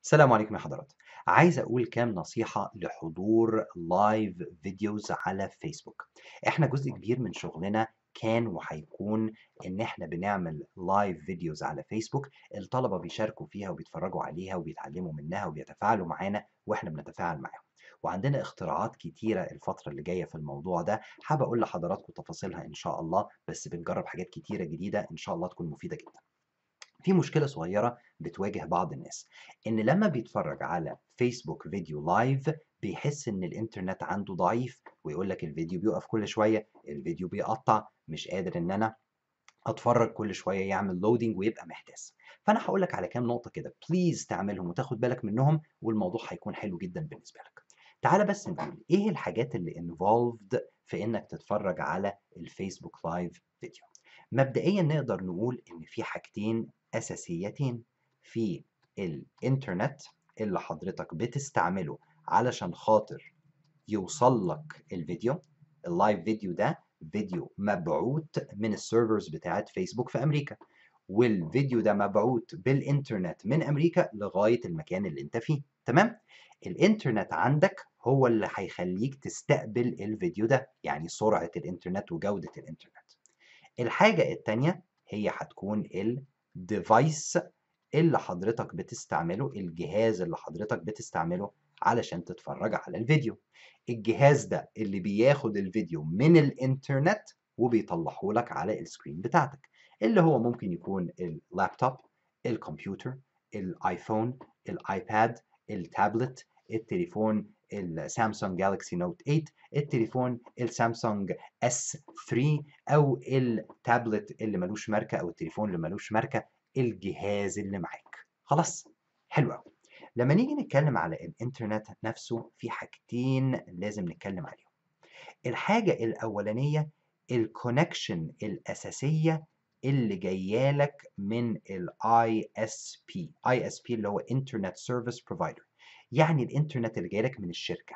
السلام عليكم يا حضرات عايز اقول كام نصيحة لحضور لايف فيديوز على فيسبوك احنا جزء كبير من شغلنا كان وهيكون ان احنا بنعمل لايف فيديوز على فيسبوك الطلبة بيشاركوا فيها وبيتفرجوا عليها وبيتعلموا منها وبيتفاعلوا معانا واحنا بنتفاعل معاهم وعندنا اختراعات كتيرة الفترة اللي جاية في الموضوع ده حابب اقول لحضراتكم تفاصيلها ان شاء الله بس بنجرب حاجات كتيرة جديدة ان شاء الله تكون مفيدة جدا في مشكلة صغيرة بتواجه بعض الناس إن لما بيتفرج على فيسبوك فيديو لايف بيحس إن الإنترنت عنده ضعيف ويقول لك الفيديو بيقف كل شوية الفيديو بيقطع مش قادر إن أنا أتفرج كل شوية يعمل لودينج ويبقى محتاس فأنا هقول لك على كام نقطة كده بليز تعملهم وتاخد بالك منهم والموضوع هيكون حلو جدا بالنسبة لك تعالى بس نقول إيه الحاجات اللي involved في إنك تتفرج على الفيسبوك لايف فيديو مبدئيا نقدر نقول إن في حاجتين أساسيتين في الإنترنت اللي حضرتك بتستعمله علشان خاطر يوصل لك الفيديو اللايف فيديو ده فيديو مبعوث من السيرفرز بتاعت فيسبوك في أمريكا والفيديو ده مبعوث بالإنترنت من أمريكا لغاية المكان اللي أنت فيه تمام؟ الإنترنت عندك هو اللي هيخليك تستقبل الفيديو ده يعني سرعة الإنترنت وجودة الإنترنت الحاجة التانية هي هتكون الديفايس اللي حضرتك بتستعمله الجهاز اللي حضرتك بتستعمله علشان تتفرج على الفيديو الجهاز ده اللي بياخد الفيديو من الانترنت وبيطلعه لك على السكرين بتاعتك اللي هو ممكن يكون اللابتوب الكمبيوتر الايفون الايباد التابلت التليفون السامسونج جالكسي نوت 8 التليفون السامسونج اس 3 او التابلت اللي ملوش ماركه او التليفون اللي ملوش ماركه الجهاز اللي معاك خلاص حلو قوي لما نيجي نتكلم على الانترنت نفسه في حاجتين لازم نتكلم عليهم الحاجه الاولانيه الكونكشن الاساسيه اللي جايه لك من الاي اس بي اي اس بي اللي هو انترنت سيرفيس بروفايدر يعني الانترنت اللي جاي لك من الشركه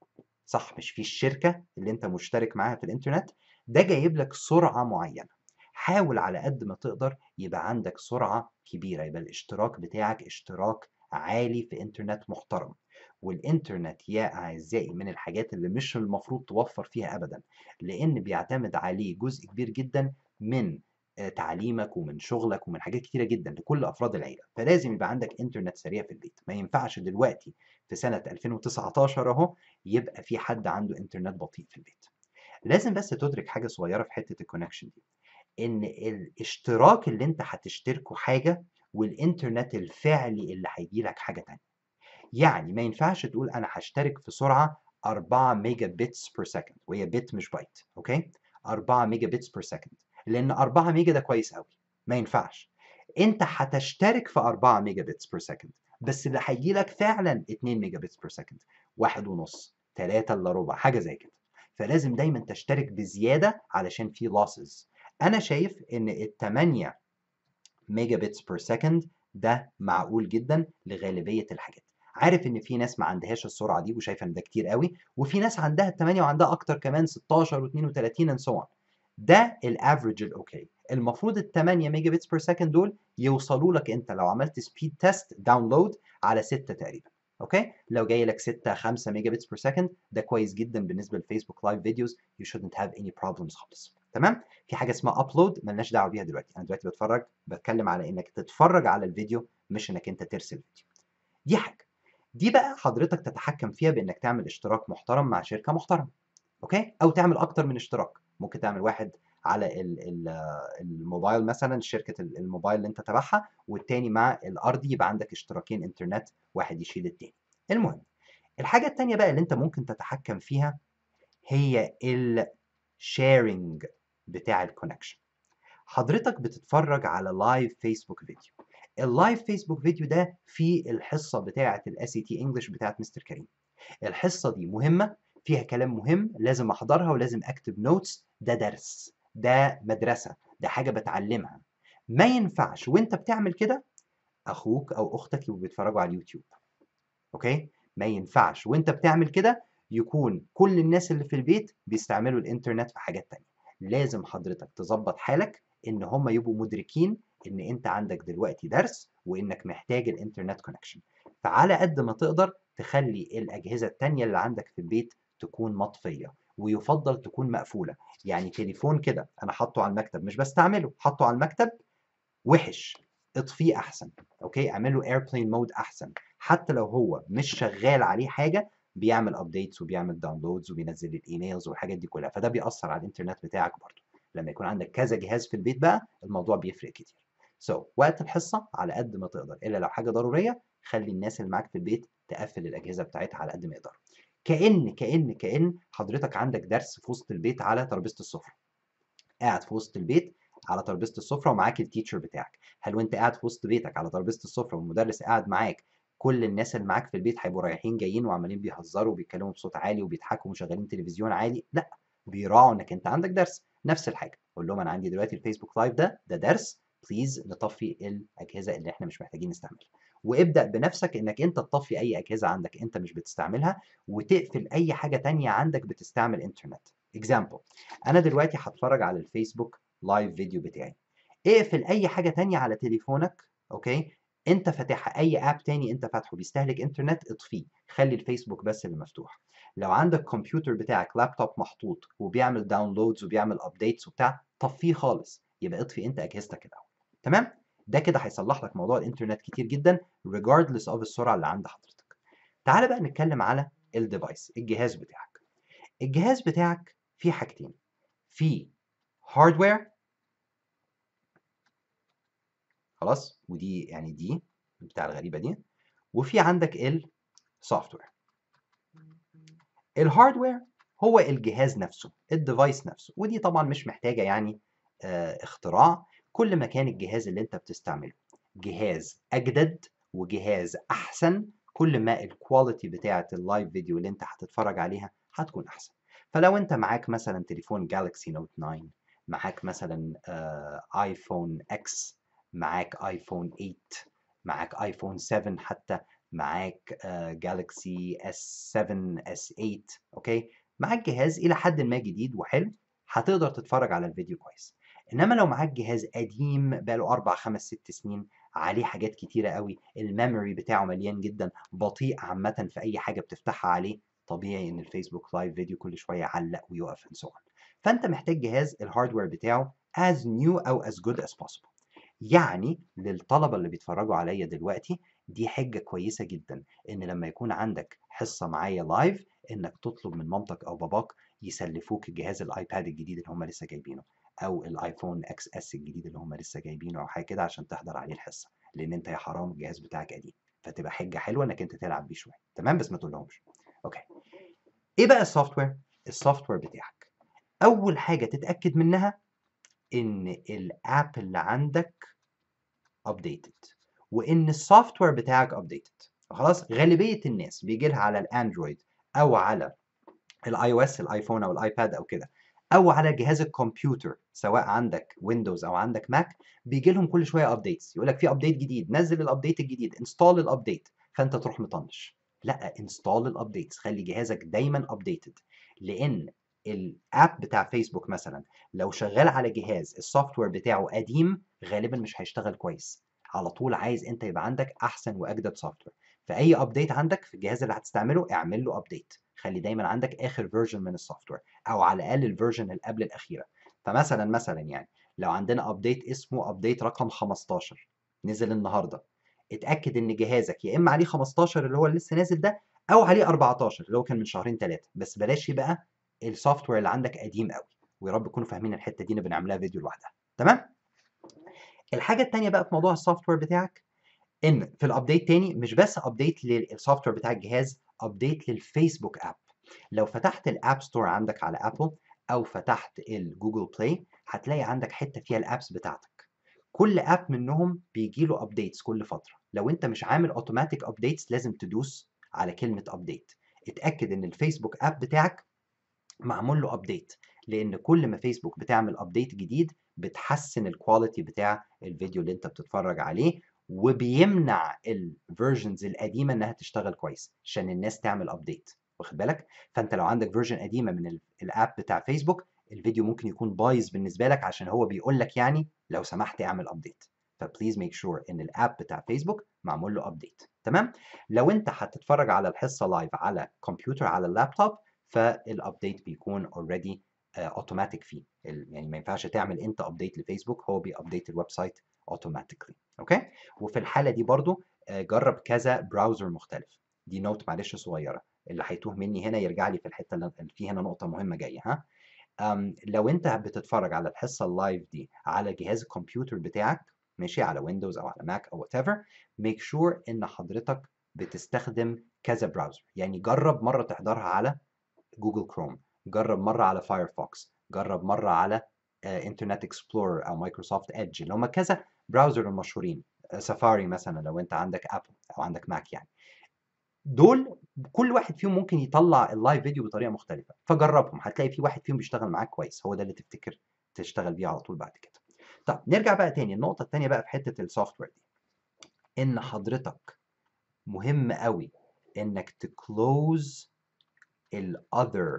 صح مش في الشركه اللي انت مشترك معاها في الانترنت ده جايب لك سرعه معينه حاول على قد ما تقدر يبقى عندك سرعه كبيره يبقى الاشتراك بتاعك اشتراك عالي في انترنت محترم والانترنت يا اعزائي من الحاجات اللي مش المفروض توفر فيها ابدا لان بيعتمد عليه جزء كبير جدا من تعليمك ومن شغلك ومن حاجات كتيرة جدا لكل أفراد العيلة فلازم يبقى عندك إنترنت سريع في البيت ما ينفعش دلوقتي في سنة 2019 أهو يبقى في حد عنده إنترنت بطيء في البيت لازم بس تدرك حاجة صغيرة في حتة الكونكشن دي إن الاشتراك اللي أنت هتشتركه حاجة والإنترنت الفعلي اللي هيجي لك حاجة تانية يعني ما ينفعش تقول أنا هشترك في سرعة 4 ميجا بتس بير سكند وهي بت مش بايت أوكي 4 ميجا بتس بير سكند لان 4 ميجا ده كويس قوي ما ينفعش انت هتشترك في 4 ميجا بتس بير سكند بس اللي هيجي لك فعلا 2 ميجا بتس بير سكند واحد ونص 3 الا ربع حاجه زي كده فلازم دايما تشترك بزياده علشان في لوسز انا شايف ان ال 8 ميجا بتس بير سكند ده معقول جدا لغالبيه الحاجات عارف ان في ناس ما عندهاش السرعه دي وشايفه ان ده كتير قوي وفي ناس عندها 8 وعندها اكتر كمان 16 و32 and so on ده الافريج الاوكي المفروض ال 8 ميجا بتس بير سكند دول يوصلوا لك انت لو عملت سبيد تيست داونلود على 6 تقريبا اوكي لو جاي لك 6 5 ميجا بتس بير سكند ده كويس جدا بالنسبه للفيسبوك لايف فيديوز يو shouldn't have any problems خالص تمام في حاجه اسمها ابلود ملناش دعوه بيها دلوقتي انا دلوقتي بتفرج بتكلم على انك تتفرج على الفيديو مش انك انت ترسل فيديو دي حاجه دي بقى حضرتك تتحكم فيها بانك تعمل اشتراك محترم مع شركه محترمه اوكي او تعمل اكتر من اشتراك ممكن تعمل واحد على الموبايل مثلا شركه الموبايل اللي انت تبعها والتاني مع الارضي يبقى عندك اشتراكين انترنت واحد يشيل التاني المهم الحاجه التانيه بقى اللي انت ممكن تتحكم فيها هي الشيرنج بتاع الكونكشن حضرتك بتتفرج على لايف فيسبوك فيديو اللايف فيسبوك فيديو ده في الحصه بتاعه الاس اي تي انجلش بتاعه مستر كريم الحصه دي مهمه فيها كلام مهم لازم احضرها ولازم اكتب نوتس ده درس ده مدرسه ده حاجه بتعلمها ما ينفعش وانت بتعمل كده اخوك او اختك يبقوا بيتفرجوا على اليوتيوب اوكي ما ينفعش وانت بتعمل كده يكون كل الناس اللي في البيت بيستعملوا الانترنت في حاجات تانية لازم حضرتك تظبط حالك ان هم يبقوا مدركين ان انت عندك دلوقتي درس وانك محتاج الانترنت كونكشن فعلى قد ما تقدر تخلي الأجهزة التانية اللي عندك في البيت تكون مطفية ويفضل تكون مقفولة يعني تليفون كده أنا حاطه على المكتب مش بستعمله حاطه على المكتب وحش اطفيه أحسن أوكي اعمله ايربلين مود أحسن حتى لو هو مش شغال عليه حاجة بيعمل ابديتس وبيعمل داونلودز وبينزل الايميلز والحاجات دي كلها فده بيأثر على الانترنت بتاعك برضه لما يكون عندك كذا جهاز في البيت بقى الموضوع بيفرق كتير سو so, وقت الحصة على قد ما تقدر إلا لو حاجة ضرورية خلي الناس اللي معاك في البيت تقفل الأجهزة بتاعتها على قد ما يقدروا كأن كأن كأن حضرتك عندك درس في وسط البيت على ترابيزة السفرة قاعد في وسط البيت على ترابيزة السفرة ومعاك التيتشر بتاعك هل وانت قاعد في وسط بيتك على ترابيزة السفرة والمدرس قاعد معاك كل الناس اللي معاك في البيت هيبقوا رايحين جايين وعمالين بيهزروا وبيتكلموا بصوت عالي وبيضحكوا ومشغلين تلفزيون عالي لا بيراعوا انك انت عندك درس نفس الحاجه قول لهم انا عندي دلوقتي الفيسبوك لايف ده ده درس بليز نطفي الاجهزه اللي احنا مش محتاجين نستعملها وابدا بنفسك انك انت تطفي اي اجهزه عندك انت مش بتستعملها وتقفل اي حاجه تانية عندك بتستعمل انترنت اكزامبل انا دلوقتي هتفرج على الفيسبوك لايف فيديو بتاعي اقفل اي حاجه تانية على تليفونك اوكي انت فاتحها اي اب تاني انت فاتحه بيستهلك انترنت اطفيه خلي الفيسبوك بس اللي مفتوح لو عندك كمبيوتر بتاعك لابتوب محطوط وبيعمل داونلودز وبيعمل ابديتس وبتاع طفيه خالص يبقى اطفي انت اجهزتك الاول تمام ده كده هيصلح لك موضوع الانترنت كتير جدا regardless of السرعه اللي عند حضرتك تعال بقى نتكلم على الديفايس الجهاز بتاعك الجهاز بتاعك فيه حاجتين فيه هاردوير خلاص ودي يعني دي بتاع الغريبه دي وفي عندك السوفت وير الهاردوير هو الجهاز نفسه الديفايس نفسه ودي طبعا مش محتاجه يعني آه اختراع كل ما كان الجهاز اللي انت بتستعمله جهاز اجدد وجهاز احسن كل ما الكواليتي بتاعه اللايف فيديو اللي انت هتتفرج عليها هتكون احسن فلو انت معاك مثلا تليفون جالكسي نوت 9 معاك مثلا آه ايفون اكس معاك ايفون 8 معاك ايفون 7 حتى معاك جالكسي اس 7 اس 8 اوكي معاك جهاز الى حد ما جديد وحلو هتقدر تتفرج على الفيديو كويس انما لو معاك جهاز قديم بقاله 4 5 6 سنين عليه حاجات كتيره قوي الميموري بتاعه مليان جدا بطيء عامه في اي حاجه بتفتحها عليه طبيعي ان الفيسبوك لايف فيديو كل شويه يعلق ويقف and so on فانت محتاج جهاز الهاردوير بتاعه as new او as good as possible يعني للطلبة اللي بيتفرجوا عليا دلوقتي دي حجة كويسة جدا إن لما يكون عندك حصة معايا لايف إنك تطلب من مامتك أو باباك يسلفوك الجهاز الآيباد الجديد اللي هم لسه جايبينه أو الآيفون إكس إس الجديد اللي هم لسه جايبينه أو حاجة كده عشان تحضر عليه الحصة لأن أنت يا حرام الجهاز بتاعك قديم فتبقى حجة حلوة إنك أنت تلعب بيه شوية تمام بس ما تقولهمش أوكي إيه بقى السوفت وير؟ السوفت وير بتاعك أول حاجة تتأكد منها إن الآب اللي عندك updated وان السوفت وير بتاعك updated خلاص غالبيه الناس بيجي لها على الاندرويد او على الاي او اس الايفون او الايباد او كده او على جهاز الكمبيوتر سواء عندك ويندوز او عندك ماك بيجي لهم كل شويه ابديتس يقول لك في ابديت جديد نزل الابديت الجديد انستال الابديت فانت تروح مطنش لا انستال الابديتس خلي جهازك دايما ابديتد لان الاب بتاع فيسبوك مثلا لو شغال على جهاز السوفت وير بتاعه قديم غالبا مش هيشتغل كويس على طول عايز انت يبقى عندك احسن واجدد سوفت وير فاي ابديت عندك في الجهاز اللي هتستعمله اعمل له ابديت خلي دايما عندك اخر فيرجن من السوفت وير او على الاقل الفيرجن اللي قبل الاخيره فمثلا مثلا يعني لو عندنا ابديت اسمه ابديت رقم 15 نزل النهارده اتاكد ان جهازك يا اما عليه 15 اللي هو اللي لسه نازل ده او عليه 14 اللي هو كان من شهرين ثلاثه بس بلاش يبقى السوفت وير اللي عندك قديم قوي ويا رب تكونوا فاهمين الحته دي نبقى نعملها فيديو لوحدها تمام الحاجه الثانيه بقى في موضوع السوفت وير بتاعك ان في الابديت تاني مش بس ابديت للسوفت وير بتاع الجهاز ابديت للفيسبوك اب لو فتحت الاب ستور عندك على ابل او فتحت الجوجل بلاي هتلاقي عندك حته فيها الابس بتاعتك كل اب منهم بيجي له ابديتس كل فتره لو انت مش عامل اوتوماتيك ابديتس لازم تدوس على كلمه ابديت اتاكد ان الفيسبوك اب بتاعك معمول له ابديت لان كل ما فيسبوك بتعمل ابديت جديد بتحسن الكواليتي بتاع الفيديو اللي انت بتتفرج عليه وبيمنع الفيرجنز القديمه انها تشتغل كويس عشان الناس تعمل ابديت واخد بالك فانت لو عندك فيرجن قديمه من الاب بتاع فيسبوك الفيديو ممكن يكون بايظ بالنسبه لك عشان هو بيقول لك يعني لو سمحت اعمل ابديت فبليز ميك شور ان الاب بتاع فيسبوك معمول له ابديت تمام لو انت هتتفرج على الحصه لايف على كمبيوتر على اللابتوب فالابديت بيكون اوريدي اوتوماتيك فيه ال- يعني ما ينفعش تعمل انت ابديت لفيسبوك هو بيابديت الويب سايت اوتوماتيكلي اوكي وفي الحاله دي برضو آه، جرب كذا براوزر مختلف دي نوت معلش صغيره اللي هيتوه مني هنا يرجع لي في الحته اللي اللي في هنا نقطه مهمه جايه ها أم، لو انت بتتفرج على الحصه اللايف دي على جهاز الكمبيوتر بتاعك ماشي على ويندوز او على ماك او وات ايفر ميك شور ان حضرتك بتستخدم كذا براوزر يعني جرب مره تحضرها على جوجل كروم جرب مره على فايرفوكس جرب مره على انترنت اكسبلورر او مايكروسوفت ايدج اللي هم كذا براوزر المشهورين سفاري مثلا لو انت عندك ابل او عندك ماك يعني دول كل واحد فيهم ممكن يطلع اللايف فيديو بطريقه مختلفه فجربهم هتلاقي في واحد فيهم بيشتغل معاك كويس هو ده اللي تفتكر تشتغل بيه على طول بعد كده طب نرجع بقى تاني النقطه التانيه بقى في حته السوفت وير دي ان حضرتك مهم قوي انك تكلوز الاذر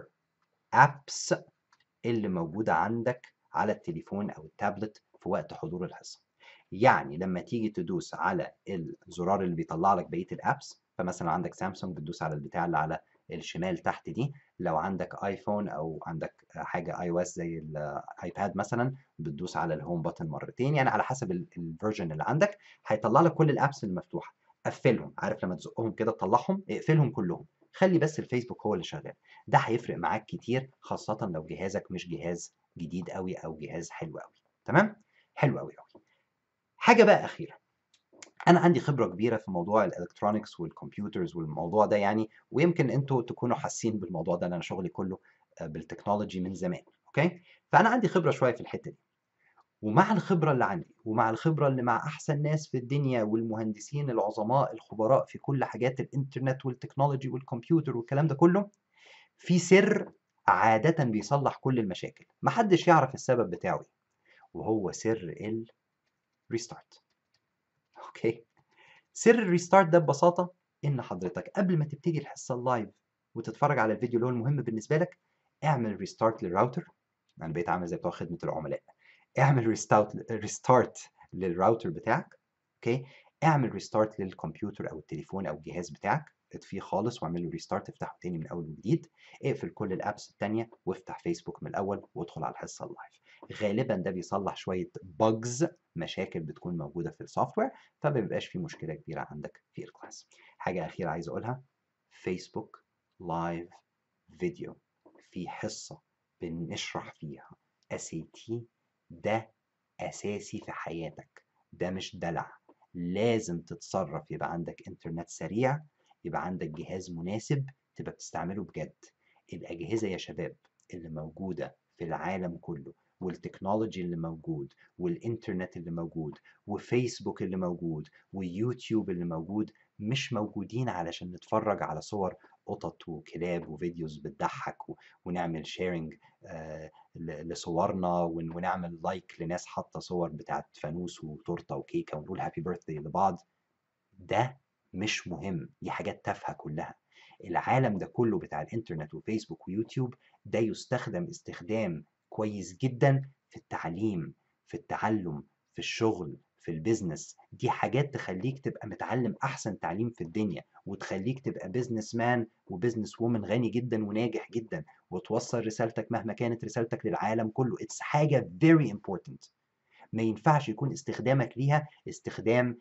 ابس اللي موجوده عندك على التليفون او التابلت في وقت حضور الحصه يعني لما تيجي تدوس على الزرار اللي بيطلع لك بقيه الابس فمثلا عندك سامسونج بتدوس على البتاع اللي على الشمال تحت دي لو عندك ايفون او عندك حاجه اي او اس زي الايباد مثلا بتدوس على الهوم بutton مرتين يعني على حسب الفيرجن اللي عندك هيطلع لك كل الابس المفتوحه قفلهم عارف لما تزقهم كده تطلعهم اقفلهم كلهم خلي بس الفيسبوك هو اللي شغال ده هيفرق معاك كتير خاصه لو جهازك مش جهاز جديد قوي او جهاز حلو قوي تمام حلو قوي قوي حاجه بقى اخيره انا عندي خبره كبيره في موضوع الالكترونكس والكمبيوترز والموضوع ده يعني ويمكن انتوا تكونوا حاسين بالموضوع ده لان انا شغلي كله آه، بالتكنولوجي من زمان اوكي فانا عندي خبره شويه في الحته دي ومع الخبره اللي عندي ومع الخبره اللي مع احسن ناس في الدنيا والمهندسين العظماء الخبراء في كل حاجات الانترنت والتكنولوجي والكمبيوتر والكلام ده كله في سر عاده بيصلح كل المشاكل محدش يعرف السبب بتاعه ايه وهو سر الريستارت اوكي سر الريستارت ده ببساطه ان حضرتك قبل ما تبتدي الحصه اللايف وتتفرج على الفيديو اللي هو المهم بالنسبه لك اعمل ريستارت للراوتر انا بقيت عامل زي بتوع خدمه العملاء اعمل ريستارت ريستارت للراوتر بتاعك اوكي اعمل ريستارت للكمبيوتر او التليفون او الجهاز بتاعك اطفيه خالص واعمل له ريستارت افتحه تاني من اول وجديد اقفل كل الابس التانية وافتح فيسبوك من الاول وادخل على الحصه اللايف غالبا ده بيصلح شويه بجز مشاكل بتكون موجوده في السوفت وير فما بيبقاش في مشكله كبيره عندك في الكلاس حاجه اخيره عايز اقولها فيسبوك لايف فيديو في حصه بنشرح فيها اسيتي ده اساسي في حياتك ده مش دلع لازم تتصرف يبقى عندك انترنت سريع يبقى عندك جهاز مناسب تبقى بتستعمله بجد الاجهزه يا شباب اللي موجوده في العالم كله والتكنولوجي اللي موجود والانترنت اللي موجود وفيسبوك اللي موجود ويوتيوب اللي موجود مش موجودين علشان نتفرج على صور قطط وكلاب وفيديوز بتضحك و- ونعمل شيرنج لصورنا ون- ونعمل لايك لناس حاطه صور بتاعت فانوس وتورته وكيكه ونقول هابي بيرثدي لبعض ده مش مهم دي حاجات تافهه كلها العالم ده كله بتاع الانترنت وفيسبوك ويوتيوب ده يستخدم استخدام كويس جدا في التعليم في التعلم في الشغل في البيزنس دي حاجات تخليك تبقى متعلم احسن تعليم في الدنيا وتخليك تبقى بيزنس مان وبيزنس وومن غني جدا وناجح جدا وتوصل رسالتك مهما كانت رسالتك للعالم كله اتس حاجه very important ما ينفعش يكون استخدامك ليها استخدام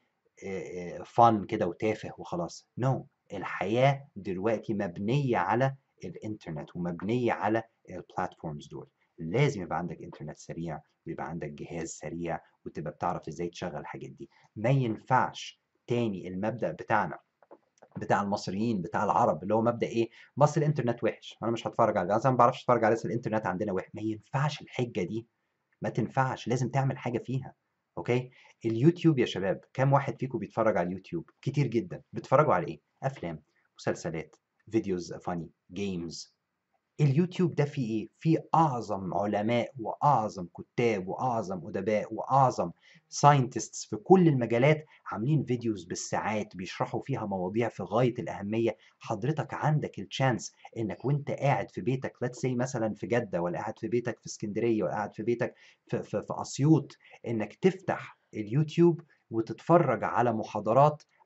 فن كده وتافه وخلاص نو no. الحياة دلوقتي مبنية على الانترنت ومبنية على البلاتفورمز دول لازم يبقى عندك انترنت سريع ويبقى عندك جهاز سريع وتبقى بتعرف ازاي تشغل الحاجات دي ما ينفعش تاني المبدأ بتاعنا بتاع المصريين بتاع العرب اللي هو مبدأ ايه بس الانترنت وحش انا مش هتفرج على انا ما بعرفش اتفرج على الانترنت عندنا وحش ما ينفعش الحجة دي ما تنفعش لازم تعمل حاجة فيها اوكي اليوتيوب يا شباب كم واحد فيكم بيتفرج على اليوتيوب كتير جدا بتتفرجوا على ايه افلام مسلسلات فيديوز فاني جيمز اليوتيوب ده فيه ايه فيه اعظم علماء واعظم كتاب واعظم ادباء واعظم ساينتستس في كل المجالات عاملين فيديوز بالساعات بيشرحوا فيها مواضيع في غايه الاهميه حضرتك عندك الشانس انك وانت قاعد في بيتك let's say مثلا في جده ولا قاعد في بيتك في اسكندريه ولا قاعد في بيتك في, في, في اسيوط انك تفتح اليوتيوب وتتفرج على محاضرات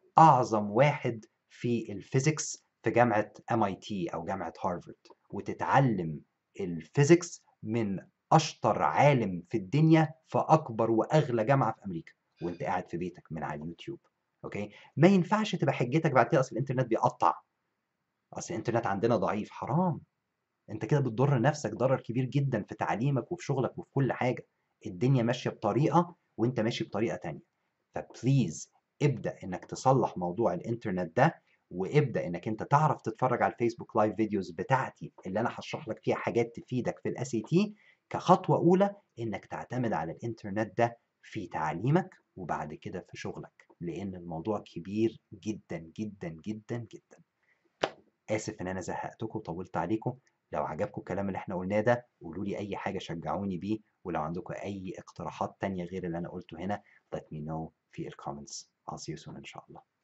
أعظم واحد في الفيزيكس في جامعة MIT أو جامعة هارفارد وتتعلم الفيزيكس من أشطر عالم في الدنيا في أكبر وأغلى جامعة في أمريكا وأنت قاعد في بيتك من على اليوتيوب أوكي ما ينفعش تبقى حجتك بعد كده أصل الإنترنت بيقطع أصل الإنترنت عندنا ضعيف حرام أنت كده بتضر نفسك ضرر كبير جدا في تعليمك وفي شغلك وفي كل حاجة الدنيا ماشية بطريقة وأنت ماشي بطريقة تانية فبليز ابدأ إنك تصلح موضوع الإنترنت ده وابدأ إنك أنت تعرف تتفرج على الفيسبوك لايف فيديوز بتاعتي اللي أنا هشرح لك فيها حاجات تفيدك في الاس اي تي كخطوة أولى إنك تعتمد على الإنترنت ده في تعليمك وبعد كده في شغلك لأن الموضوع كبير جدا جدا جدا جدا آسف إن أنا زهقتكم وطولت عليكم لو عجبكم الكلام اللي احنا قلناه ده قولوا لي أي حاجة شجعوني بيه ولو عندكم أي اقتراحات تانية غير اللي أنا قلته هنا let me know في الكومنتس I'll see you soon إن شاء الله